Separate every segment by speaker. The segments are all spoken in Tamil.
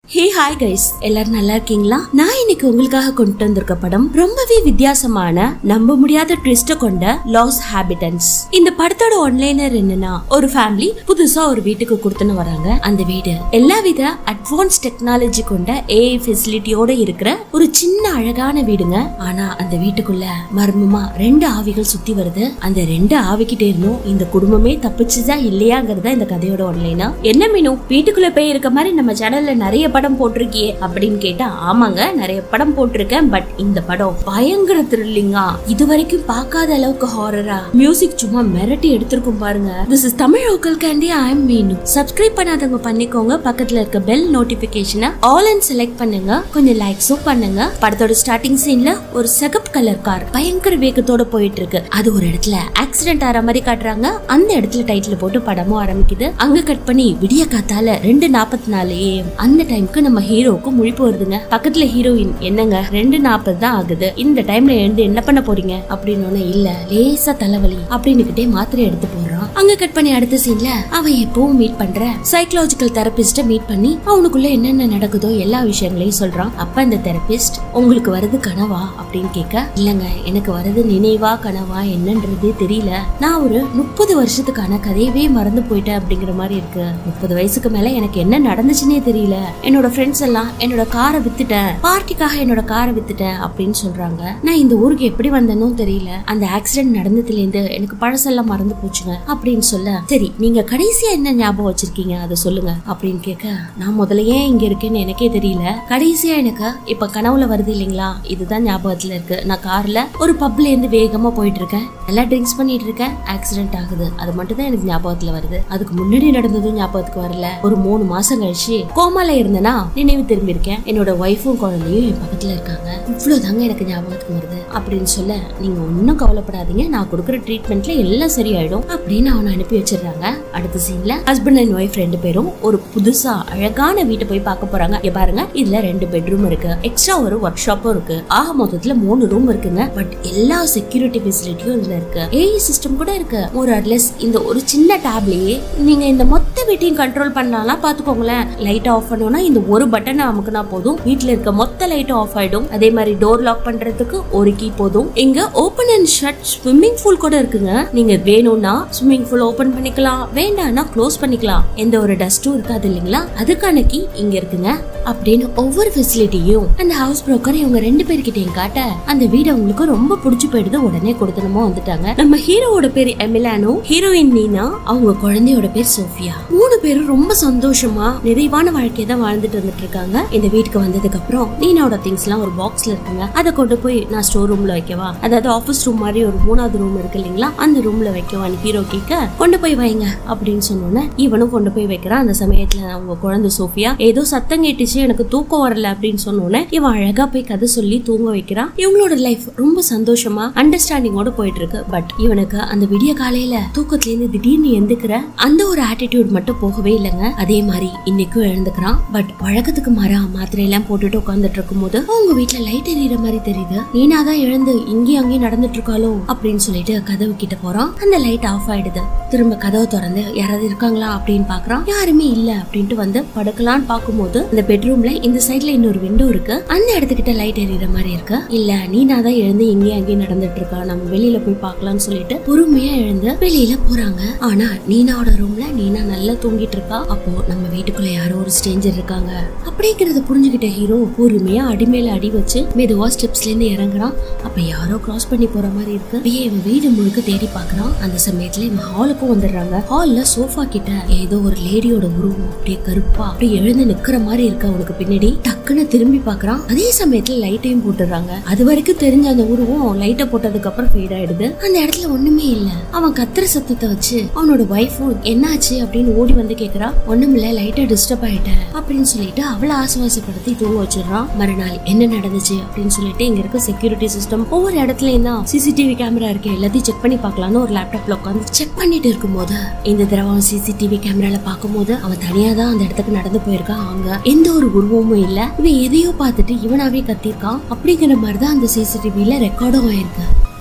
Speaker 1: ஹே ஹாய் கைஸ் எல்லாரும் நல்லா இருக்கீங்களா நான் இன்னைக்கு உங்களுக்காக கொண்டு வந்திருக்க படம் ரொம்பவே வித்தியாசமான நம்ப முடியாத ட்விஸ்ட கொண்ட லாஸ் ஹாபிட்டன்ஸ் இந்த படத்தோட ஒன்லைனர் என்னன்னா ஒரு ஃபேமிலி புதுசா ஒரு வீட்டுக்கு கொடுத்துன்னு வராங்க அந்த வீடு எல்லா வித அட்வான்ஸ் டெக்னாலஜி கொண்ட ஏஐ ஃபெசிலிட்டியோட இருக்கிற ஒரு சின்ன அழகான வீடுங்க ஆனா அந்த வீட்டுக்குள்ள மர்மமா ரெண்டு ஆவிகள் சுத்தி வருது அந்த ரெண்டு ஆவிக்கிட்டே இருந்தும் இந்த குடும்பமே தப்பிச்சுதா இல்லையாங்கிறத இந்த கதையோட ஒன்லைனா என்ன மீனும் வீட்டுக்குள்ள போய் இருக்க மாதிரி நம்ம சேனல்ல நிறைய படம் போட்டிருக்கியே அப்படின்னு கேட்டா ஆமாங்க நிறைய படம் போட்டிருக்கேன் பட் இந்த படம் பயங்கர த்ரில்லிங்கா இது வரைக்கும் பார்க்காத அளவுக்கு ஹாரரா மியூசிக் சும்மா மிரட்டி எடுத்திருக்கும் பாருங்க this is Tamil local candy I am Meenu subscribe பண்ணாதவங்க பண்ணிக்கோங்க பக்கத்துல இருக்க பெல் நோட்டிபிகேஷனை ஆல் அண்ட் செலக்ட் பண்ணுங்க கொஞ்சம் லைக்ஸும் பண்ணுங்க படத்தோட ஸ்டார்டிங் சீன்ல ஒரு செகப் கலர் கார் பயங்கர வேகத்தோட போயிட்டு இருக்கு அது ஒரு இடத்துல ஆக்சிடென்ட் ஆற மாதிரி காட்டுறாங்க அந்த இடத்துல டைட்டில் போட்டு படமும் ஆரம்பிக்குது அங்க கட் பண்ணி விடிய காத்தால ரெண்டு நாற்பத்தி நாலு ஏஎம் அந்த டைம்க்கு நம்ம ஹீரோவுக்கு முழிப்பு வருதுங்க பக்கத்துல ஹீரோயின் என்னங்க ரெண்டு நாற்பது தான் ஆகுது இந்த டைம்ல எழுந்து என்ன பண்ண போறீங்க அப்படின்னு இல்ல லேசா தலைவலி அப்படின்னுகிட்டே மாத்திரை எடுத்து போடுறான் அங்க கட் பண்ணி அடுத்த சீன்ல அவன் எப்பவும் மீட் பண்ற சைக்கலாஜிக்கல் தெரபிஸ்ட மீட் பண்ணி அவனுக்குள்ள என்னென்ன நடக்குதோ எல்லா விஷயங்களையும் சொல்றான் அப்ப இந்த தெரபிஸ்ட் உங்களுக்கு வருது கனவா அப்படின்னு கேட்க இல்லங்க எனக்கு வருது நினைவா கனவா என்னன்றதே தெரியல நான் ஒரு முப்பது வருஷத்துக்கான கதையவே மறந்து போயிட்டேன் அப்படிங்கிற மாதிரி இருக்கு முப்பது வயசுக்கு மேல எனக்கு என்ன நடந்துச்சுன்னே தெரியல என்னோட ஃப்ரெண்ட்ஸ் எல்லாம் என்னோட காரை வித்துட்டேன் பார்ட்டிக்காக என்னோட காரை வித்துட்டேன் அப்படின்னு சொல்றாங்க நான் இந்த ஊருக்கு எப்படி வந்தேனோ தெரியல அந்த ஆக்சிடென்ட் நடந்ததுல இருந்து எனக்கு பழசெல்லாம் மறந்து போச்சுங்க அப்படின்னு சொல்ல சரி நீங்க கடைசியா என்ன ஞாபகம் வச்சிருக்கீங்க அதை சொல்லுங்க அப்படின்னு கேட்க நான் முதல்ல ஏன் இங்க இருக்கேன்னு எனக்கே தெரியல கடைசியா எனக்கு இப்ப கனவுல வருது இல்லைங்களா இதுதான் ஞாபகத்துல இருக்கு நான் கார்ல ஒரு பப்ல இருந்து வேகமா போயிட்டு இருக்கேன் நல்லா ட்ரிங்க்ஸ் பண்ணிட்டு இருக்கேன் ஆக்சிடென்ட் ஆகுது அது மட்டும் தான் எனக்கு ஞாபகத்துல வருது அதுக்கு முன்னாடி நடந்ததும் ஞாபகத்துக்கு வரல ஒரு மூணு மாசம் கழிச்சு கோமால இருந்தேனா நினைவு திரும்பி இருக்கேன் என்னோட ஒய்ஃபும் குழந்தையும் என் பக்கத்துல இருக்காங்க இவ்வளவுதாங்க எனக்கு ஞாபகத்துக்கு வருது அப்படின்னு சொல்ல நீங்க ஒன்னும் கவலைப்படாதீங்க நான் கொடுக்குற ட்ரீட்மெண்ட்ல எல்லாம் சரியாயிடும் அப்படின்னு அவனை அனுப்பி வச்சிடுறாங்க அடுத்த சீன்ல ஹஸ்பண்ட் அண்ட் ஒய்ஃப் ரெண்டு பேரும் ஒரு புதுசா அழகான வீட்டை போய் பார்க்க போறாங்க இங்க பாருங்க இதுல ரெண்டு பெட்ரூம் இருக்கு எக்ஸ்ட்ரா ஒரு ஒர்க் ஷாப்பும் இருக்கு ஆக மொத்தத்துல மூணு ரூம் இருக்குங்க பட் எல்லா செக்யூரிட்டி ஃபெசிலிட்டியும் இதுல இருக்கு ஏஐ சிஸ்டம் கூட இருக்கு ஒரு அட்லஸ் இந்த ஒரு சின்ன டேப்லயே நீங்க இந்த மொத்த வீட்டையும் கண்ட்ரோல் பண்ணலாம் பாத்துக்கோங்களேன் லைட் ஆஃப் பண்ணோம்னா இந்த ஒரு பட்டனை அமுக்குனா போதும் வீட்ல இருக்க மொத்த லைட்டும் ஆஃப் ஆயிடும் அதே மாதிரி டோர் லாக் பண்றதுக்கு ஒரு கீ போதும் இங்க open and shut swimming pool கூட இருக்குங்க நீங்க வேணும்னா ஸ்விம்மிங் பூல் ஓபன் பண்ணிக்கலாம் வேண்டாம்னா க்ளோஸ் பண்ணிக்கலாம் எந்த ஒரு டஸ்டும் இருக்காது இல்லைங்களா அதுக்கான கீ இங்க இருக்குங்க அப்படின்னு ஒவ்வொரு ஃபெசிலிட்டியும் அந்த ஹவுஸ் புரோக்கர் இவங்க ரெண்டு பேர்கிட்டயும் காட்ட அந்த வீடு அவங்களுக்கு ரொம்ப பிடிச்சு போயிடுது உடனே கொடுத்தனமோ வந்துட்டாங்க நம்ம ஹீரோவோட பேர் எமிலானோ ஹீரோயின் நீனா அவங்க குழந்தையோட பேர் சோஃபியா மூணு பேரும் ரொம்ப சந்தோஷமா நிறைவான வாழ்க்கையை தான் வாழ்ந்துட்டு வந்துட்டு இருக்காங்க இந்த வீட்டுக்கு வந்ததுக்கு அப்புறம் நீனாவோட திங்ஸ் எல்லாம் ஒரு பாக்ஸ்ல இருக்குங்க அதை கொண்டு போய் நான் ஸ்டோர் ரூம்ல வைக்கவா அதாவது ஆபீஸ் ரூம் மாதிரி ஒரு மூணாவது ரூம் இருக்கு இல்லைங்களா அந்த ரூம்ல வைக்கவான்னு ஹீரோ கேட்க கொண்டு போய் வைங்க அப்படின்னு சொன்னோன்னே இவனும் கொண்டு போய் வைக்கிறான் அந்த சமயத்துல அவங்க குழந்தை சோஃபியா ஏதோ சத்தம் கேட்டுச்சு எனக்கு தூக்கம் வரல அப்படின்னு சொன்னோன்னே இவன் அழகா போய் கதை சொல்லி தூங்க வைக்கிறான் இவங்களோட லைஃப் ரொம்ப சந்தோஷமா அண்டர்ஸ்டாண்டிங்கோட போயிட்டு இருக்கு பட் இவனுக்கு அந்த விடிய காலையில தூக்கத்துல இருந்து திடீர்னு எந்திக்கிற அந்த ஒரு ஆட்டிடியூட் மட்டும் போகவே இல்லைங்க அதே மாதிரி இன்னைக்கும் எழுந்துக்கிறான் பட் வழக்கத்துக்கு மாறா மாத்திரை எல்லாம் போட்டுட்டு உட்காந்துட்டு இருக்கும் போது அவங்க வீட்டுல லைட் எரியற மாதிரி தெரியுது நீனா தான் எழுந்து இங்கேயும் அங்கேயும் நடந்துட்டு இருக்காளோ அப்படின்னு சொல்லிட்டு கதவு கிட்ட போறான் அந்த லைட் ஆஃப் ஆயிடுது திரும்ப கதவை திறந்து யாராவது இருக்காங்களா அப்படின்னு பாக்குறான் யாருமே இல்ல அப்படின்ட்டு வந்து படுக்கலான்னு பார்க்கும்போது அந்த பெட்ரூம்ல இந்த சைட்ல இன்னொரு விண்டோ இருக்கு அந்த இடத்துக்கிட்ட லைட் எரியற மாதிரி இருக்கு இல்ல நீனா தான் எழுந்து இங்கேயும் அங்கேயும் நடந்துட்டு இருக்கா நம்ம வெளியில போய் பார்க்கலாம்னு சொல்லிட்டு பொறுமையா எழுந்து வெளியில போறாங்க ஆனா நீனாவோட ரூம்ல நீனா நல்லா தூங்கிட்டு இருக்கா அப்போ நம்ம வீட்டுக்குள்ள யாரோ ஒரு ஸ்டேஞ்சர் இருக்காங்க அப்படிங்கறத புரிஞ்சுக்கிட்ட ஹீரோ பொறுமையா அடி மேல அடி வச்சு மெதுவா ஸ்டெப்ஸ்ல இருந்து இறங்குறான் அப்ப யாரோ கிராஸ் பண்ணி போற மாதிரி இருக்கு அப்படியே இவன் வீடு முழுக்க தேடி பாக்குறான் அந்த சமயத்துல இவன் ஹாலுக்கும் வந்துடுறாங்க ஹால்ல சோஃபா கிட்ட ஏதோ ஒரு லேடியோட உருவம் அப்படியே கருப்பா அப்படியே எழுந்து நிக்கிற மாதிரி இருக்கு அவனுக்கு பின்னாடி டக்குன்னு திரும்பி பாக்குறான் அதே சமயத்துல லைட்டையும் போட்டுறாங்க அது வரைக்கும் தெரிஞ்ச அந்த உருவம் லைட்டை போட்டதுக்கு அப்புறம் ஃபேட் ஆயிடுது அந்த இடத்துல ஒண்ணுமே இல்ல அவன் கத்துற சத்தத்தை வச்சு அவனோட ஒய்ஃபும் என்னாச்சு அப்படின்னு ஓடி வந்து கேக்குறா ஒண்ணுமில்ல லைட்டா டிஸ்டர்ப் ஆயிட்டேன் அப்படின்னு சொல்லிட்டு அவளை ஆசுவாசப்படுத்தி தூங்க வச்சிடறான் மறுநாள் என்ன நடந்துச்சு அப்படின்னு சொல்லிட்டு இங்க இருக்க செக்யூரிட்டி சிஸ்டம் ஒவ்வொரு இடத்துலயும் தான் சிசிடிவி கேமரா இருக்கு எல்லாத்தையும் செக் பண்ணி பார்க்கலாம்னு ஒரு லேப்டாப்ல உட்காந்து செக் பண்ணிட்டு இருக்கும்போது இந்த தடவை அவன் சிசிடிவி கேமரால பார்க்கும்போது அவன் தனியா தான் அந்த இடத்துக்கு நடந்து போயிருக்கான் அங்க எந்த ஒரு உருவமும் இல்ல இவன் எதையோ பார்த்துட்டு இவனாவே கத்திருக்கான் அப்படிங்கிற மாதிரி தான் அந்த சிசிடிவில ரெக்கார்டும் ஆயிருக்கு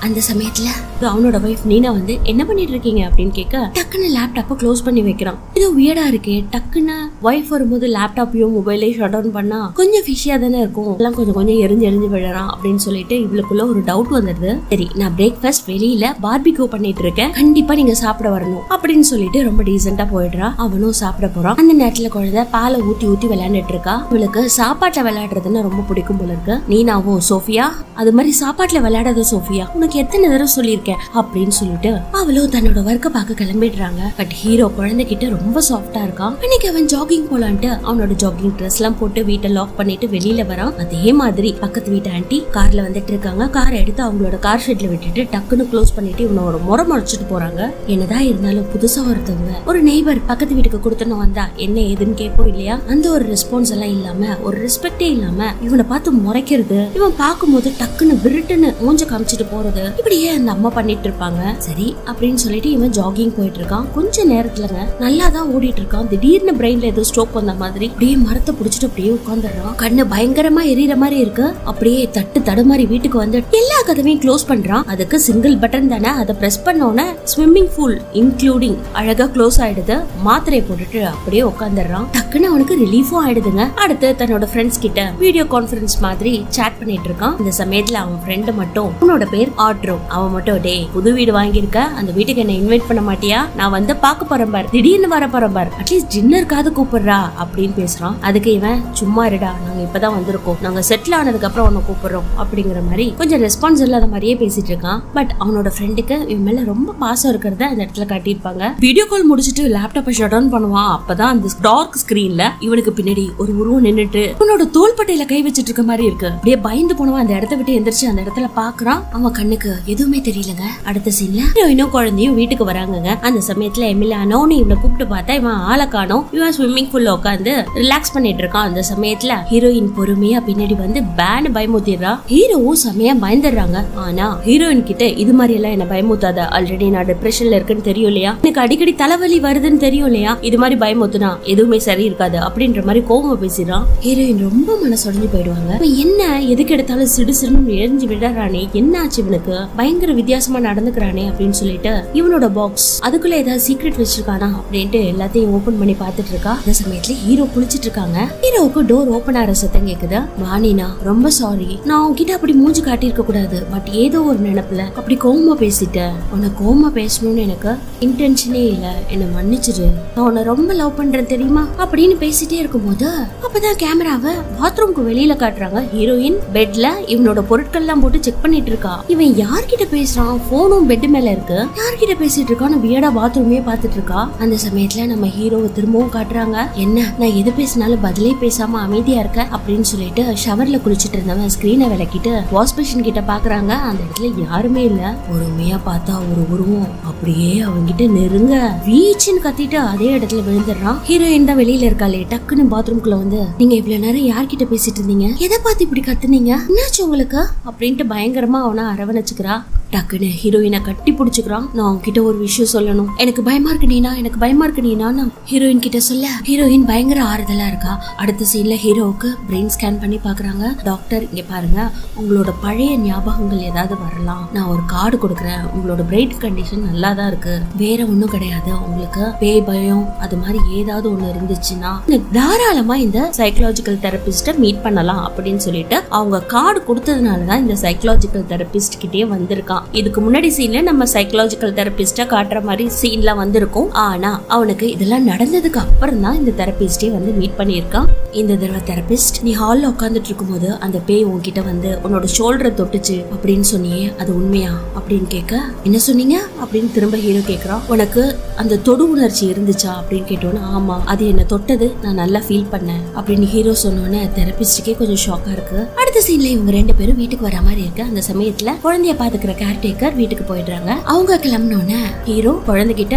Speaker 1: அந்த சமயத்துல அவனோட ஒய்ஃப் நீனா வந்து என்ன பண்ணிட்டு இருக்கீங்க அப்படின்னு கேட்க டக்குன்னு லேப்டாப்பை க்ளோஸ் பண்ணி வைக்கிறான் இது வியடா இருக்கே டக்குன்னு ஒய்ஃப் வரும்போது லேப்டாப்பையும் மொபைலையும் ஷட் டவுன் பண்ணா கொஞ்சம் ஃபிஷியா தானே இருக்கும் எல்லாம் கொஞ்சம் கொஞ்சம் எரிஞ்சு எரிஞ்சு விழறான் அப்படின்னு சொல்லிட்டு இவளுக்குள்ள ஒரு டவுட் வந்துடுது சரி நான் பிரேக்ஃபாஸ்ட் வெளியில பார்பிக்யூ பண்ணிட்டு இருக்கேன் கண்டிப்பா நீங்க சாப்பிட வரணும் அப்படின்னு சொல்லிட்டு ரொம்ப டீசெண்டா போயிடுறா அவனும் சாப்பிட போறான் அந்த நேரத்துல குழந்தை பாலை ஊத்தி ஊத்தி விளையாண்டுட்டு இருக்கா இவளுக்கு சாப்பாட்டுல விளையாடுறதுன்னு ரொம்ப பிடிக்கும் போல இருக்கு நீனாவோ சோஃபியா அது மாதிரி சாப்பாட்டுல விளையாடாத சோஃபியா உனக்கு எத்தனை தடவை சொல்லியிருக்கேன் அப்படின்னு சொல்லிட்டு அவளும் தன்னோட ஒர்க்க பார்க்க கிளம்பிடுறாங்க பட் ஹீரோ குழந்தைகிட்ட ரொம்ப சாஃப்டா இருக்கான் இன்னைக்கு அவன் ஜாகிங் போலான்ட்டு அவனோட ஜாகிங் ட்ரெஸ் எல்லாம் போட்டு வீட்டை லாக் பண்ணிட்டு வெளியில வரான் அதே மாதிரி பக்கத்து வீட்டு ஆண்டி கார்ல வந்துட்டு இருக்காங்க காரை எடுத்து அவங்களோட கார் ஷெட்ல விட்டுட்டு டக்குன்னு க்ளோஸ் பண்ணிட்டு இவனை ஒரு முறை முறைச்சிட்டு போறாங்க என்னதான் இருந்தாலும் புதுசா ஒருத்தவங்க ஒரு நெய்பர் பக்கத்து வீட்டுக்கு கொடுத்துன்னு வந்தா என்ன ஏதுன்னு கேட்போம் இல்லையா அந்த ஒரு ரெஸ்பான்ஸ் எல்லாம் இல்லாம ஒரு ரெஸ்பெக்டே இல்லாம இவனை பார்த்து முறைக்கிறது இவன் பார்க்கும்போது டக்குன்னு விருட்டுன்னு மூஞ்ச காமிச்சிட்டு போறது இப்படியே அந்த அம்மா பண்ணிட்டு இருப்பாங்க சரி அப்படின்னு சொல்லிட்டு இவன் ஜாகிங் போயிட்டு இருக்கான் கொஞ்ச நேரத்துலங்க நல்லா தான் ஓடிட்டு இருக்கான் திடீர்னு பிரெயின்ல ஏதோ ஸ்ட்ரோக் வந்த மாதிரி அப்படியே மரத்தை புடிச்சிட்டு அப்படியே உட்காந்துடுறான் கண்ணு பயங்கரமா எரியற மாதிரி இருக்கு அப்படியே தட்டு தடுமாறி வீட்டுக்கு வந்து எல்லா கதவையும் க்ளோஸ் பண்றான் அதுக்கு சிங்கிள் பட்டன் தானே அதை பிரஸ் பண்ணோன்னே ஸ்விம்மிங் பூல் இன்க்ளூடிங் அழகா க்ளோஸ் ஆயிடுது மாத்திரையை போட்டுட்டு அப்படியே உட்காந்துடுறான் டக்குன்னு அவனுக்கு ரிலீஃபும் ஆயிடுதுங்க அடுத்து தன்னோட ஃப்ரெண்ட்ஸ் கிட்ட வீடியோ கான்ஃபரன்ஸ் மாதிரி சேட் பண்ணிட்டு இருக்கான் இந்த சமயத்துல அவன் ஃப்ரெண்டு மட்டும் அவனோட பேர் ஆட்ரோ அவன் மட்டும் டே புது வீடு வாங்கியிருக்க அந்த வீட்டுக்கு என்ன இன்வைட் பண்ண மாட்டியா நான் வந்து பார்க்க போறேன் பார் திடீர்னு வர போறேன் பார் அட்லீஸ்ட் டின்னருக்காவது கூப்பிடுறா அப்படின்னு பேசுறான் அதுக்கு இவன் சும்மா இருடா நாங்க இப்பதான் வந்திருக்கோம் நாங்க செட்டில் ஆனதுக்கு அப்புறம் உன்னை கூப்பிடுறோம் அப்படிங்கிற மாதிரி கொஞ்சம் ரெஸ்பான்ஸ் இல்லாத மாதிரியே பேசிட்டு இருக்கான் பட் அவனோட ஃப்ரெண்டுக்கு இவன் மேல ரொம்ப பாசம் இருக்கிறத அந்த இடத்துல காட்டியிருப்பாங்க வீடியோ கால் முடிச்சிட்டு லேப்டாப்பை ஷட் டவுன் பண்ணுவான் அப்பதான் அந்த டார்க் ஸ்கிரீன்ல இவனுக்கு பின்னாடி ஒரு உருவம் நின்னுட்டு இவனோட தோள்பட்டையில கை வச்சிட்டு இருக்க மாதிரி இருக்கு அப்படியே பயந்து போனவன் அந்த இடத்த விட்டு எந்திரிச்சு அந்த இடத்துல பாக்குறான் அவன் கண்ணுக்கு எதுவுமே தெரியலங்க அடுத்த சீன்ல ஹீரோயினும் குழந்தையும் வீட்டுக்கு வராங்கங்க அந்த சமயத்துல எமிலானோன்னு இவனை கூப்பிட்டு பார்த்தா இவன் ஆளை காணோம் இவன் ஸ்விம்மிங் பூல்ல உட்காந்து ரிலாக்ஸ் பண்ணிட்டு இருக்கான் அந்த சமயத்துல ஹீரோயின் பொறுமையா பின்னாடி வந்து பேன் பயமுத்திடுறா ஹீரோவும் செமையா பயந்துடுறாங்க ஆனா ஹீரோயின் கிட்ட இது மாதிரி எல்லாம் என்ன பயமுத்தாத ஆல்ரெடி நான் டிப்ரெஷன்ல இருக்குன்னு தெரியும் இல்லையா எனக்கு அடிக்கடி தலைவலி வருதுன்னு தெரியும் இல்லையா இது மாதிரி பயமுத்துனா எதுவுமே சரி இருக்காது அப்படின்ற மாதிரி கோவம் பேசிடுறான் ஹீரோயின் ரொம்ப மனசுடைஞ்சு போயிடுவாங்க இவன் என்ன எதுக்கு எடுத்தாலும் சிடு சிடுன்னு எரிஞ்சு விடுறானே என்ன ஆச்சு இவனுக்கு பயங்கர வித்தியாசமா நடந்துக்கிறானே அப்படின்னு சொல்லிட்டு இவனோட பாக்ஸ் அதுக்குள்ள ஏதாவது சீக்ரெட் வச்சிருக்கானா அப்படின்ட்டு எல்லாத்தையும் ஓபன் பண்ணி பார்த்துட்டு இருக்கா அந்த சமயத்துல ஹீரோ குளிச்சிட்டு இருக்காங்க ஹீரோவுக்கு டோர் ஓபன் ஆகிற சத்தம் கேக்குது வாணினா ரொம்ப சாரி நான் உன்கிட்ட அப்படி மூஞ்சி காட்டியிருக்க கூடாது பட் ஏதோ ஒரு நினைப்புல அப்படி கோவமா பேசிட்டேன் உனக்கு கோவமா பேசணும்னு எனக்கு இன்டென்ஷனே இல்ல என்ன மன்னிச்சிரு நான் உன்னை ரொம்ப லவ் பண்றேன் தெரியுமா அப்படின்னு பேசிட்டே இருக்கும்போது அப்பதான் கேமராவை பாத்ரூம்க்கு வெளியில காட்டுறாங்க ஹீரோயின் பெட்ல இவனோட பொருட்கள்லாம் போட்டு செக் பண்ணிட்டு இருக்கா இவன் யார்கிட்ட பேசுறான் போனும் பெட் மேல இருக்கு யார்கிட்ட பேசிட்டு இருக்கான்னு வியடா பாத்ரூமே பார்த்துட்டு இருக்கா அந்த சமயத்துல நம்ம ஹீரோவை திரும்பவும் காட்டுறாங்க என்ன நான் எது பேசினாலும் பதிலே பேசாம அமைதியா இருக்க அப்படின்னு சொல்லிட்டு ஷவர்ல குளிச்சிட்டு இருந்தவன் ஸ்கிரீனை விளக்கிட்டு வாஷ் மிஷின் கிட்ட பாக்குறாங்க அந்த இடத்துல யாருமே இல்ல பொறுமையா பார்த்தா ஒரு உருவம் அப்படியே அவங்கிட்ட நெருங்க வீச்சுன்னு கத்திட்டு அதே இடத்துல விழுந்துடுறான் ஹீரோயின் தான் வெளியில இருக்காளே டக்குன்னு பாத்ரூம்குள்ள வந்து நீங்க இவ்வளவு நேரம் யார்கிட்ட பேசிட்டு இருந்தீங்க எதை பார்த்து இப்படி கத்துனீங்க என்னாச்சு உங்களுக்கு அப்படின்ட்டு பயங்கரமா அவனை அரவணைச்சுக்கிறா டக்குன்னு ஹீரோயினை கட்டி பிடிச்சுக்கிறான் நான் உன்கிட்ட ஒரு விஷயம் சொல்லணும் எனக்கு பயமா இருக்கு நீனா எனக்கு பயமா இருக்கு நீனா நான் ஹீரோயின் கிட்ட சொல்ல ஹீரோயின் பயங்கர ஆறுதலா இருக்கா அடுத்த சீன்ல ஹீரோவுக்கு பிரெயின் ஸ்கேன் பண்ணி பாக்குறாங்க டாக்டர் இங்க பாருங்க உங்களோட பழைய ஞாபகங்கள் ஏதாவது வரலாம் நான் ஒரு கார்டு கொடுக்குறேன் உங்களோட பிரெயின் கண்டிஷன் நல்லா தான் இருக்கு வேற ஒண்ணும் கிடையாது உங்களுக்கு பேய் பயம் அது மாதிரி ஏதாவது ஒண்ணு இருந்துச்சுன்னா நீங்க தாராளமா இந்த சைக்கலாஜிக்கல் தெரபிஸ்ட மீட் பண்ணலாம் அப்படின்னு சொல்லிட்டு அவங்க கார்டு கொடுத்ததுனால தான் இந்த சைக்கலாஜிக்கல் தெரபிஸ்ட் கிட்டே வந்திருக்கான் இதுக்கு முன்னாடி சீன்ல நம்ம சைக்கலாஜிக்கல் தெரபிஸ்ட காட்டுற மாதிரி சீன்லாம் வந்திருக்கும் ஆனா அவனுக்கு இதெல்லாம் நடந்ததுக்கு அப்புறம் தான் இந்த தெரபிஸ்டே வந்து மீட் பண்ணியிருக்கான் இந்த தடவை தெரபிஸ்ட் நீ ஹால்ல உட்காந்துட்டு இருக்கும்போது அந்த பேய் உன்கிட்ட வந்து உன்னோட ஷோல்டரை தொட்டுச்சு அப்படின்னு சொன்னியே அது உண்மையா அப்படின்னு கேட்க என்ன சொன்னீங்க அப்படின்னு திரும்ப ஹீரோ கேக்குறான் உனக்கு அந்த தொடு உணர்ச்சி இருந்துச்சா அப்படின்னு கேட்டோன்னு ஆமா அது என்ன தொட்டது நான் நல்லா ஃபீல் பண்ணேன் அப்படின்னு ஹீரோ சொன்னோன்னே தெரபிஸ்டுக்கே கொஞ்சம் ஷாக்கா இருக்கு அடுத்த சீன்ல இவங்க ரெண்டு பேரும் வீட்டுக்கு வர மாதிரி இருக்கு அந்த சமயத்துல குழந்தைய பாத்துக்கிற கேர்டேக்கர் வீட்டுக்கு போயிடுறாங்க அவங்க கிளம்பினோன்னே ஹீரோ குழந்தைகிட்ட நான்